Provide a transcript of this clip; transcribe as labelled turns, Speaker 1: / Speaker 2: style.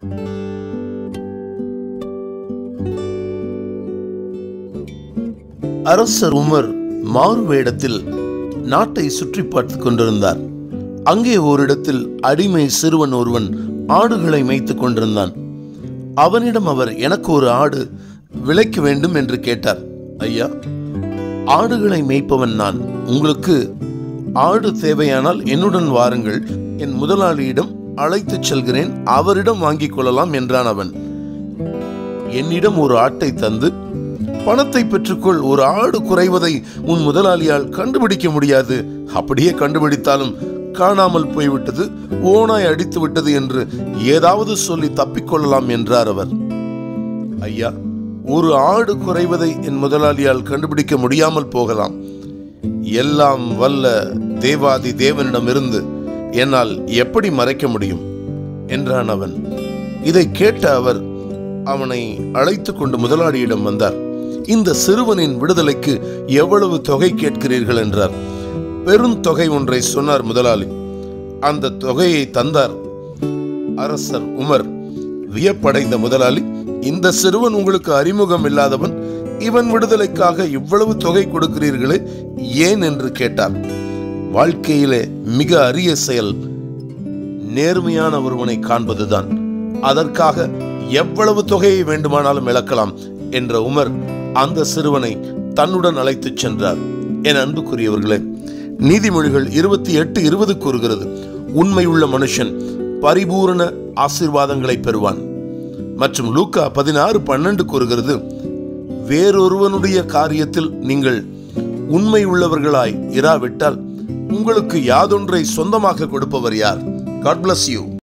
Speaker 1: அரசர் உமர் மாறு வேடத்தில் நாட்டை சுற்றி பார்த்து கொண்டிருந்தார் அங்கே ஓரிடத்தில் அடிமை சிறுவன் ஒருவன் ஆடுகளை மேய்த்துக் கொண்டிருந்தான் அவனிடம் அவர் எனக்கு ஒரு ஆடு விலைக்கு வேண்டும் என்று கேட்டார் ஐயா ஆடுகளை மேய்ப்பவன் நான் உங்களுக்கு ஆடு தேவையானால் என்னுடன் வாருங்கள் என் முதலாளியிடம் அழைத்துச் செல்கிறேன் அவரிடம் வாங்கிக் கொள்ளலாம் என்றான் அவன் என்னிடம் ஒரு ஆட்டை தந்து பணத்தை பெற்றுக்கொள் ஒரு ஆடு குறைவதை உன் முதலாளியால் கண்டுபிடிக்க முடியாது அப்படியே கண்டுபிடித்தாலும் காணாமல் போய்விட்டது ஓனாய் அடித்து விட்டது என்று ஏதாவது சொல்லி தப்பிக்கொள்ளலாம் என்றார் அவர் ஐயா ஒரு ஆடு குறைவதை என் முதலாளியால் கண்டுபிடிக்க முடியாமல் போகலாம் எல்லாம் வல்ல தேவாதி தேவனிடமிருந்து என்னால் எப்படி மறைக்க முடியும் என்றான் அவன் இதை கேட்ட அவர் அவனை அழைத்து கொண்டு முதலாளியிடம் வந்தார் இந்த சிறுவனின் விடுதலைக்கு எவ்வளவு தொகை கேட்கிறீர்கள் என்றார் பெருந்தொகை ஒன்றை சொன்னார் முதலாளி அந்த தொகையை தந்தார் அரசர் உமர் வியப்படைந்த முதலாளி இந்த சிறுவன் உங்களுக்கு அறிமுகம் இல்லாதவன் இவன் விடுதலைக்காக இவ்வளவு தொகை கொடுக்கிறீர்களே ஏன் என்று கேட்டார் வாழ்க்கையிலே மிக அரிய செயல் நேர்மையான ஒருவனை காண்பதுதான் அதற்காக எவ்வளவு தொகையை வேண்டுமானாலும் இழக்கலாம் என்ற உமர் அந்த சிறுவனை தன்னுடன் அழைத்துச் சென்றார் என் அன்புக்குரியவர்களே நீதிமொழிகள் இருபத்தி எட்டு இருபது கூறுகிறது உண்மையுள்ள மனுஷன் பரிபூரண ஆசீர்வாதங்களை பெறுவான் மற்றும் லூக்கா பதினாறு பன்னெண்டு கூறுகிறது வேறொருவனுடைய காரியத்தில் நீங்கள் உண்மை உள்ளவர்களாய் இராவிட்டால் உங்களுக்கு யாதொன்றை சொந்தமாக கொடுப்பவர் யார் காட் bless யூ